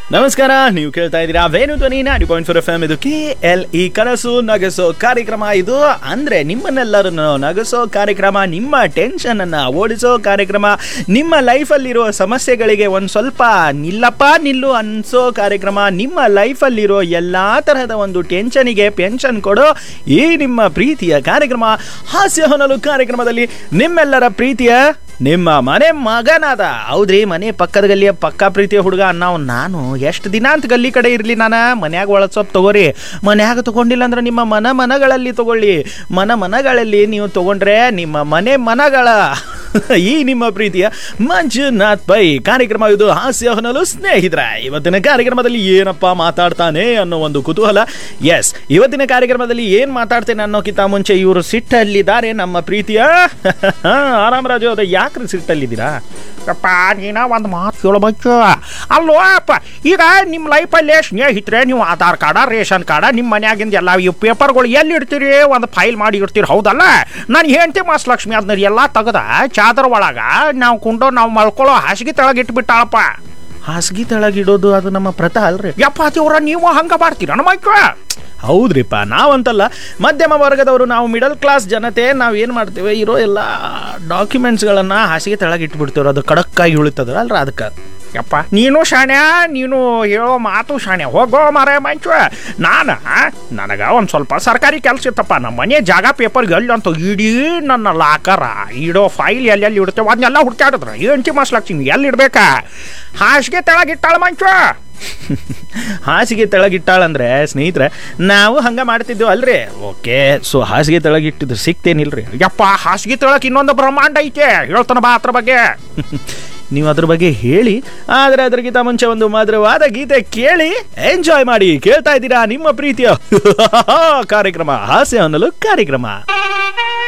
ನಮಸ್ಕಾರ ನೀವು ಕೇಳ್ತಾ ಇದ್ದೀರಾ ವೇಣು ಧ್ವನಿ ನಾಡಿ ಪಾಯಿಂಟ್ ಫೋರ್ ಎಫ್ ಎಂ ಇದು ಕೆ ಎಲ್ ಇ ಕನಸು ನಗಸೋ ಕಾರ್ಯಕ್ರಮ ಇದು ಅಂದ್ರೆ ನಿಮ್ಮನ್ನೆಲ್ಲರನ್ನು ನಗಸೋ ಕಾರ್ಯಕ್ರಮ ನಿಮ್ಮ ಟೆನ್ಷನ್ ಅನ್ನ ಓಡಿಸೋ ಕಾರ್ಯಕ್ರಮ ನಿಮ್ಮ ಲೈಫಲ್ಲಿರೋ ಸಮಸ್ಯೆಗಳಿಗೆ ಒಂದು ಸ್ವಲ್ಪ ನಿಲ್ಲಪ್ಪ ನಿಲ್ಲು ಅನ್ಸೋ ಕಾರ್ಯಕ್ರಮ ನಿಮ್ಮ ಲೈಫಲ್ಲಿರೋ ಎಲ್ಲಾ ತರಹದ ಒಂದು ಟೆನ್ಷನಿಗೆ ಪೆನ್ಷನ್ ಕೊಡೋ ಈ ನಿಮ್ಮ ಪ್ರೀತಿಯ ಕಾರ್ಯಕ್ರಮ ಹಾಸ್ಯ ಹೊನಲು ಕಾರ್ಯಕ್ರಮದಲ್ಲಿ ನಿಮ್ಮೆಲ್ಲರ ಪ್ರೀತಿಯ ನಿಮ್ಮ ಮನೆ ಮಗನಾದ ಹೌದ್ರಿ ಮನೆ ಪಕ್ಕದ ಗಲ್ಲಿಯ ಪಕ್ಕ ಪ್ರೀತಿಯ ಹುಡುಗ ನಾವು ನಾನು ಎಷ್ಟು ದಿನ ಅಂತ ಗಲ್ಲಿ ಕಡೆ ಇರಲಿ ನಾನು ಮನ್ಯಾಗ ಒಳಗೆ ಸ್ವಲ್ಪ ತಗೋರಿ ಮನ್ಯಾಗ ತಗೊಂಡಿಲ್ಲ ಅಂದ್ರೆ ನಿಮ್ಮ ಮನ ಮನಗಳಲ್ಲಿ ತಗೊಳ್ಳಿ ಮನ ಮನಗಳಲ್ಲಿ ನೀವು ತಗೊಂಡ್ರೆ ನಿಮ್ಮ ಮನೆ ಮನಗಳ ಈ ನಿಮ್ಮ ಪ್ರೀತಿಯ ಮಂಜುನಾಥ್ ಪೈ ಕಾರ್ಯಕ್ರಮ ಇದು ಹಾಸ್ಯ ಹೊನಲು ಸ್ನೇಹಿತರ ಇವತ್ತಿನ ಕಾರ್ಯಕ್ರಮದಲ್ಲಿ ಏನಪ್ಪ ಮಾತಾಡ್ತಾನೆ ಅನ್ನೋ ಒಂದು ಕುತೂಹಲ ಎಸ್ ಇವತ್ತಿನ ಕಾರ್ಯಕ್ರಮದಲ್ಲಿ ಏನ್ ಮಾತಾಡ್ತೇನೆ ಅನ್ನೋಕ್ಕಿಂತ ಮುಂಚೆ ಇವರು ಸಿಟ್ಟಲ್ಲಿದ್ದಾರೆ ನಮ್ಮ ಪ್ರೀತಿಯ ಆರಾಮರಾಜು ಅದ ಯಾಕ್ರಿ ಸಿಟ್ಟಲ್ಲಿದ್ದೀರಾ ಅಪ್ಪ ನೀನ ಒಂದು ಮಾತು ಕೇಳಬೇಕು ಅಲ್ಲೋ ಅಪ್ಪ ಈಗ ನಿಮ್ಮ ಲೈಫಲ್ಲಿ ಸ್ನೇಹಿತರೆ ನೀವು ಆಧಾರ್ ಕಾರ್ಡ ರೇಷನ್ ಕಾರ್ಡ ನಿಮ್ಮ ಮನ್ಯಾಗಿಂದ ಎಲ್ಲ ಇವು ಪೇಪರ್ಗಳು ಎಲ್ಲಿ ಇಡ್ತೀರಿ ಒಂದು ಫೈಲ್ ಮಾಡಿ ಇಡ್ತೀರಿ ಹೌದಲ್ಲ ನಾನು ಹೆಂಡತಿ ಮಾಸ್ ಲಕ್ಷ್ಮಿ ಅದನ್ನ ಎಲ್ಲ ತೆಗ್ದ ಚಾದರ್ ಒಳಗ ನಾವು ಕುಂಡು ನಾವು ಮಲ್ಕೊಳ್ಳೋ ಹಾಸಿಗೆ ತೆಳಗೆ ಇಟ್ಬಿಟ್ಟಾಳಪ್ಪ ಹಾಸಿಗೆ ತೆಳಗಿಡೋದು ಅದು ನಮ್ಮ ಪ್ರಥ ಅಲ್ರಿ ಯಪ್ಪ ದೇವ್ರ ನೀವು ಹಂಗ ಮಾಡ್ತೀರ ನಮ್ಮಕ್ಕ ಹೌದ್ರಿಪ್ಪ ನಾವಂತಲ್ಲ ಮಧ್ಯಮ ವರ್ಗದವರು ನಾವು ಮಿಡಲ್ ಕ್ಲಾಸ್ ಜನತೆ ನಾವು ಏನು ಮಾಡ್ತೇವೆ ಇರೋ ಎಲ್ಲ ಡಾಕ್ಯುಮೆಂಟ್ಸ್ಗಳನ್ನು ಹಾಸಿಗೆ ತೆಳಗೆ ಇಟ್ಬಿಡ್ತೇವೆ ಅದು ಕಡಕ್ಕಾಗಿ ಉಳಿತದ ಅಲ್ರ ಅದಕ್ಕೆ ಯಪ್ಪ ನೀನು ಶಾಣ್ಯ ನೀನು ಹೇಳೋ ಮಾತು ಶಾಣ್ಯ ಹೋಗೋ ಮಾರೇ ಮಂಚು ನಾನು ನನಗ ಒಂದು ಸ್ವಲ್ಪ ಸರ್ಕಾರಿ ಕೆಲಸ ಇತ್ತಪ್ಪ ನಮ್ಮ ಮನೆ ಜಾಗ ಪೇಪರ್ ಎಲ್ಲಿ ಅಂತ ಇಡೀ ನನ್ನ ಲಾಕರ ಇಡೋ ಫೈಲ್ ಎಲ್ಲೆಲ್ಲಿ ಇಡ್ತೇವೆ ಅದನ್ನೆಲ್ಲ ಹುಡ್ಕಾಡಿದ್ರ ಎಂಟಿ ಮಾಸ್ ಲಕ್ಷ್ಮಿ ಎಲ್ಲಿ ಇಡ್ಬೇಕಾ ಹಾಸಿಗೆ ತೆಳಗಿಟ್ಟಾಳ ಮಂಚು ಹಾಸಿಗೆ ತೆಳಗಿಟ್ಟಾಳಂದ್ರೆ ಸ್ನೇಹಿತರೆ ನಾವು ಹಂಗ ಮಾಡ್ತಿದ್ದೇವೆ ಅಲ್ರಿ ಓಕೆ ಸೊ ಹಾಸಿಗೆ ತೆಳಗಿಟ್ಟಿದ್ದು ಸಿಕ್ತೇನಿಲ್ರಿ ಯಪ್ಪ ಹಾಸಿಗೆ ತೆಳಕ್ ಇನ್ನೊಂದು ಬ್ರಹ್ಮಾಂಡ ಐತೆ ಹೇಳ್ತಾನ ಬಾ ಅದ್ರ ಬಗ್ಗೆ ನೀವು ಅದ್ರ ಬಗ್ಗೆ ಹೇಳಿ ಆದ್ರೆ ಅದಕ್ಕಿಂತ ಮುಂಚೆ ಒಂದು ಮಧುರವಾದ ಗೀತೆ ಕೇಳಿ ಎಂಜಾಯ್ ಮಾಡಿ ಕೇಳ್ತಾ ಇದ್ದೀರಾ ನಿಮ್ಮ ಪ್ರೀತಿಯ ಕಾರ್ಯಕ್ರಮ ಹಾಸ್ಯ ಅನ್ನಲು ಕಾರ್ಯಕ್ರಮ